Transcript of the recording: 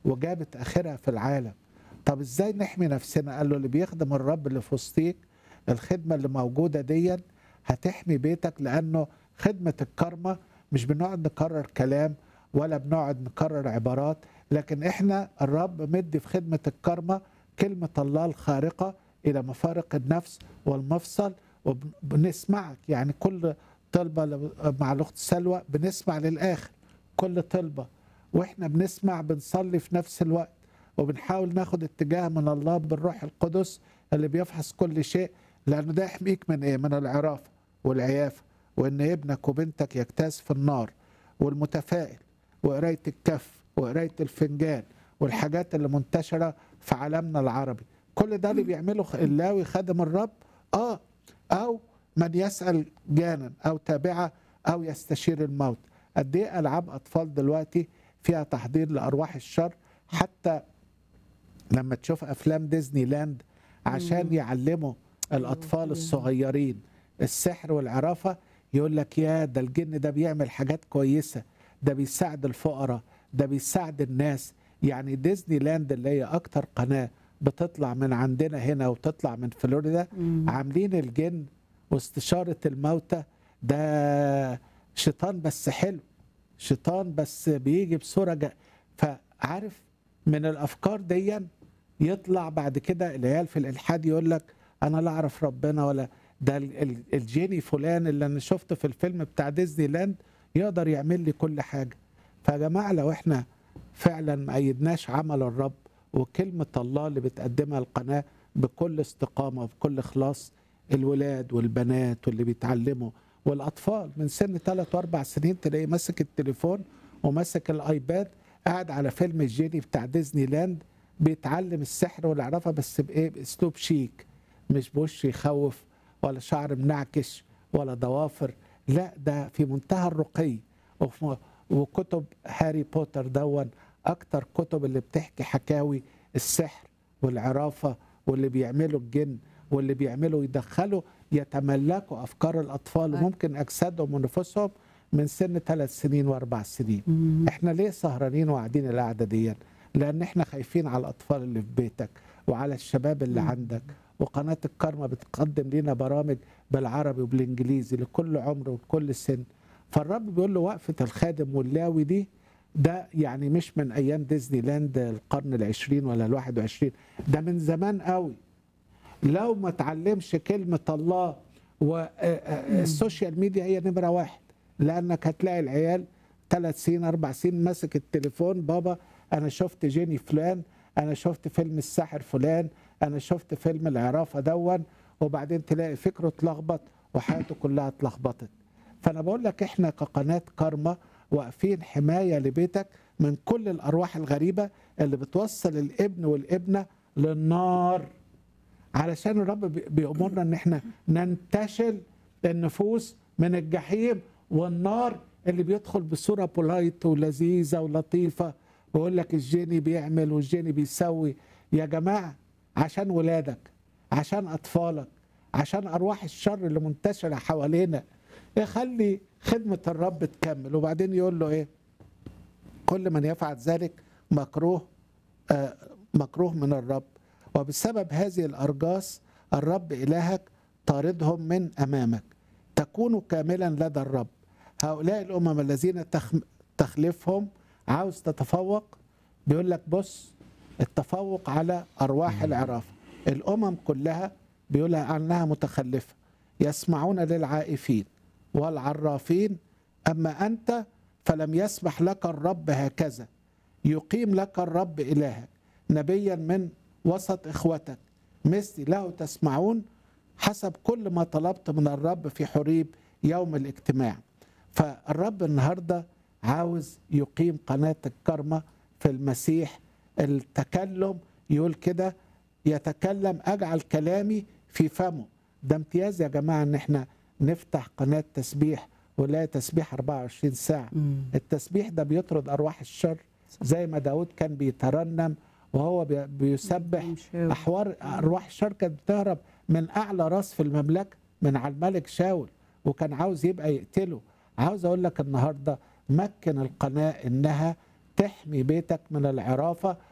وجابت اخرها في العالم طب ازاي نحمي نفسنا قال له اللي بيخدم الرب اللي في وسطيك الخدمه اللي موجوده دي هتحمي بيتك لانه خدمه الكرمه مش بنقعد نكرر كلام ولا بنقعد نكرر عبارات لكن احنا الرب مدي في خدمه الكرمه كلمه الله الخارقه الى مفارق النفس والمفصل وبنسمعك يعني كل طلبه مع الاخت سلوى بنسمع للاخر كل طلبه واحنا بنسمع بنصلي في نفس الوقت وبنحاول ناخد اتجاه من الله بالروح القدس اللي بيفحص كل شيء لانه ده يحميك من ايه؟ من العرافه والعيافه وان ابنك وبنتك يجتاز في النار والمتفائل وقرايه الكف وقرايه الفنجان والحاجات اللي منتشره في عالمنا العربي كل ده اللي بيعمله اللاوي خادم الرب اه او من يسال جانا او تابعه او يستشير الموت قد ايه العاب اطفال دلوقتي فيها تحضير لارواح الشر حتى لما تشوف افلام ديزني لاند عشان يعلموا الاطفال الصغيرين السحر والعرافه يقول لك يا ده الجن ده بيعمل حاجات كويسه ده بيساعد الفقراء ده بيساعد الناس يعني ديزني لاند اللي هي اكتر قناه بتطلع من عندنا هنا وتطلع من فلوريدا عاملين الجن واستشاره الموتى ده شيطان بس حلو شيطان بس بيجي بصوره جا فعارف من الافكار دي يطلع بعد كده العيال في الالحاد يقول لك انا لا اعرف ربنا ولا ده الجيني فلان اللي انا شفته في الفيلم بتاع ديزني لاند يقدر يعمل لي كل حاجه فيا جماعه لو احنا فعلا ما ايدناش عمل الرب وكلمه الله اللي بتقدمها القناه بكل استقامه وبكل اخلاص الولاد والبنات واللي بيتعلموا والاطفال من سن ثلاث واربع سنين تلاقيه ماسك التليفون وماسك الايباد قاعد على فيلم الجيني بتاع ديزني لاند بيتعلم السحر والعرافه بس بايه باسلوب شيك مش بوش يخوف ولا شعر منعكش ولا ضوافر لا ده في منتهى الرقي وكتب هاري بوتر دون اكتر كتب اللي بتحكي حكاوي السحر والعرافه واللي بيعملوا الجن واللي بيعملوا يدخلوا يتملكوا افكار الاطفال وممكن اجسادهم ونفوسهم من سن ثلاث سنين واربع سنين مم. احنا ليه سهرانين وقاعدين القعده دي لان احنا خايفين على الاطفال اللي في بيتك وعلى الشباب اللي مم. عندك وقناه الكرمه بتقدم لنا برامج بالعربي وبالانجليزي لكل عمر وكل سن فالرب بيقول له وقفه الخادم واللاوي دي ده يعني مش من ايام ديزني لاند القرن العشرين ولا الواحد وعشرين ده من زمان قوي لو ما تعلمش كلمة الله والسوشيال ميديا هي نمرة واحد لأنك هتلاقي العيال ثلاث سنين أربع سنين ماسك التليفون بابا أنا شفت جيني فلان أنا شفت فيلم الساحر فلان أنا شفت فيلم العرافة دون وبعدين تلاقي فكره اتلخبط وحياته كلها اتلخبطت فأنا بقول لك إحنا كقناة كارما واقفين حماية لبيتك من كل الأرواح الغريبة اللي بتوصل الابن والابنة للنار علشان الرب بي- بيأمرنا ان احنا ننتشل النفوس من الجحيم والنار اللي بيدخل بصوره بولايت ولذيذه ولطيفه ويقول لك الجيني بيعمل والجيني بيسوي يا جماعه عشان ولادك عشان اطفالك عشان ارواح الشر اللي منتشره حوالينا يخلي خدمه الرب تكمل وبعدين يقول له ايه كل من يفعل ذلك مكروه آه، مكروه من الرب وبسبب هذه الأرجاس الرب إلهك طاردهم من أمامك تكون كاملا لدى الرب هؤلاء الأمم الذين تخ- تخلفهم عاوز تتفوق بيقول لك بص التفوق على أرواح العرافة الأمم كلها بيقول عنها متخلفة يسمعون للعائفين والعرافين أما أنت فلم يسمح لك الرب هكذا يقيم لك الرب إلهك نبيا من وسط إخوتك مثلي له تسمعون حسب كل ما طلبت من الرب في حريب يوم الاجتماع فالرب النهاردة عاوز يقيم قناة الكرمة في المسيح التكلم يقول كده يتكلم أجعل كلامي في فمه ده امتياز يا جماعة ان احنا نفتح قناة تسبيح ولا تسبيح 24 ساعة مم. التسبيح ده بيطرد أرواح الشر زي ما داود كان بيترنم وهو بي- بيسبح بيمشي. أحوار أرواح الشر كانت بتهرب من أعلى راس في المملكة من على الملك شاول وكان عاوز يبقى يقتله عاوز أقول لك النهاردة مكن القناة إنها تحمي بيتك من العرافة